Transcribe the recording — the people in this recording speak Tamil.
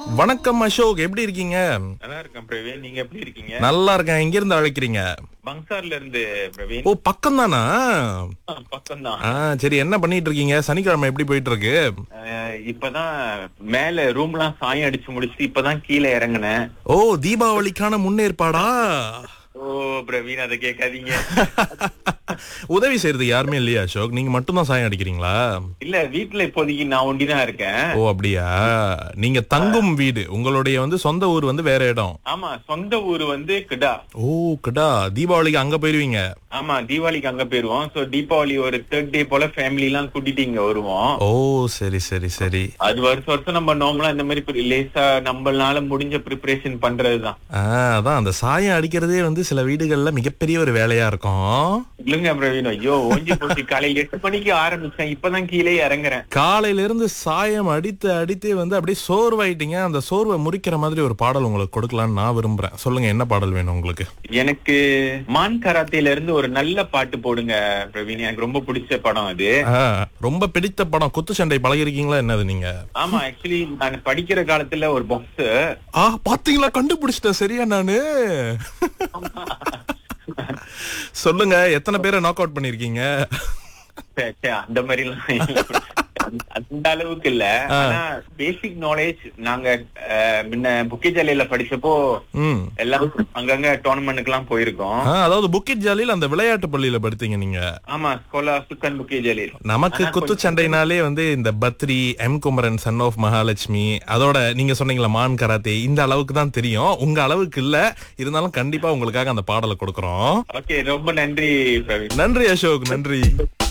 வணக்கம் அசோக் எப்படி இருக்கீங்க நல்லா இருக்கேன் பிரவீன் நீங்க எப்படி இருக்கீங்க நல்லா இருக்கேன் எங்க இருந்து அழைக்கிறீங்க பங்சார்ல இருந்து பிரவீன் ஓ பக்கம் தானா பக்கம் தான் ஆ சரி என்ன பண்ணிட்டு இருக்கீங்க சனிக்கிழமை எப்படி போயிட்டு இருக்கு இப்பதான் மேல ரூம்லாம் சாயம் அடிச்சு முடிச்சு இப்பதான் கீழே இறங்குனேன் ஓ தீபாவளிக்கான முன்னேற்பாடா ஓ பிரவீன் அதை கேட்காதீங்க உதவி செய்யறது யாருமே இல்லையா அசோக் நீங்க மட்டும்தான் சாயம் அடிக்கிறீங்களா இல்ல வீட்டுல இப்போதைக்கு நான் ஒண்டிதான் இருக்கேன் ஓ அப்படியா நீங்க தங்கும் வீடு உங்களுடைய வந்து சொந்த ஊர் வந்து வேற இடம் ஆமா சொந்த ஊர் வந்து கிடா ஓ கடா தீபாவளிக்கு அங்க போயிருவீங்க ஆமா தீபாவளிக்கு அங்க போயிருவோம் சோ தீபாவளி ஒரு தேர்ட் டே போல ஃபேமிலி எல்லாம் கூட்டிட்டு இங்க வருவோம் ஓ சரி சரி சரி அது வருஷம் வருஷம் நம்ம நார்மலா இந்த மாதிரி pri- லேசா நம்மளால முடிஞ்ச ப்ரிப்பரேஷன் பண்றதுதான் ஆ, அதான் அந்த சாயம் அடிக்கிறதே வந்து சில வீடுகள்ல மிகப்பெரிய ஒரு வேலையா இருக்கும் இல்லங்க பிரவீன் ஐயோ ஓஞ்சி போச்சு காலையில எட்டு மணிக்கு ஆரம்பிச்சேன் இப்பதான் கீழே இறங்குறேன் காலையில இருந்து சாயம் அடித்து அடித்தே வந்து அப்படியே சோர்வாயிட்டீங்க அந்த சோர்வை முறிக்கிற மாதிரி ஒரு பாடல் உங்களுக்கு கொடுக்கலாம்னு நான் விரும்புறேன் சொல்லுங்க என்ன பாடல் வேணும் உங்களுக்கு எனக்கு மான் கராத்தேல இருந்து ஒரு நல்ல பாட்டு போடுங்க பிரவீன் எனக்கு ரொம்ப பிடிச்ச படம் அது ஆ, ரொம்ப பிடித்த படம் குத்து சண்டை பழகிருக்கீங்களா என்னது நீங்க ஆமா ஆக்சுவலி நான் படிக்கிற காலத்துல ஒரு பாக்ஸ் ஆ பாத்தீங்களா கண்டுபிடிச்சிட்டேன் சரியா நானு சொல்லுங்க எத்தனை பேரை நாக் அவுட் பண்ணிருக்கீங்க அந்த மாதிரி எல்லாம் அந்த அளவுக்கு இல்ல ஆனா பேசிக் நாலேஜ் நாங்க அஹ், முன்ன புக்கிஜாலையில படிச்சப்போ ம் எல்லாம் அங்கங்க டோர்னமெண்ட்டுக்கு எல்லாம் போயிருக்கோம் ஆ, அதாவது புக்கிட் ஜாலியில் அந்த விளையாட்டு பள்ளியில படித்தீங்க நீங்க ஆமா ஸ்கோலா சுக்கன் புக்கிஜாலியில் நமக்கு குத்துச்சண்டைனாலே வந்து இந்த Badri M Kumaran son of Mahalakshmi அதோட நீங்க சொன்னீங்களா மான் கராத்தே இந்த அளவுக்கு தான் தெரியும் உங்க அளவுக்கு இல்ல இருந்தாலும் கண்டிப்பா உங்களுக்காக அந்த பாடலை கொடுக்கறோம் ஓகே ரொம்ப நன்றி பிரவீன் நன்றி அசோக் நன்றி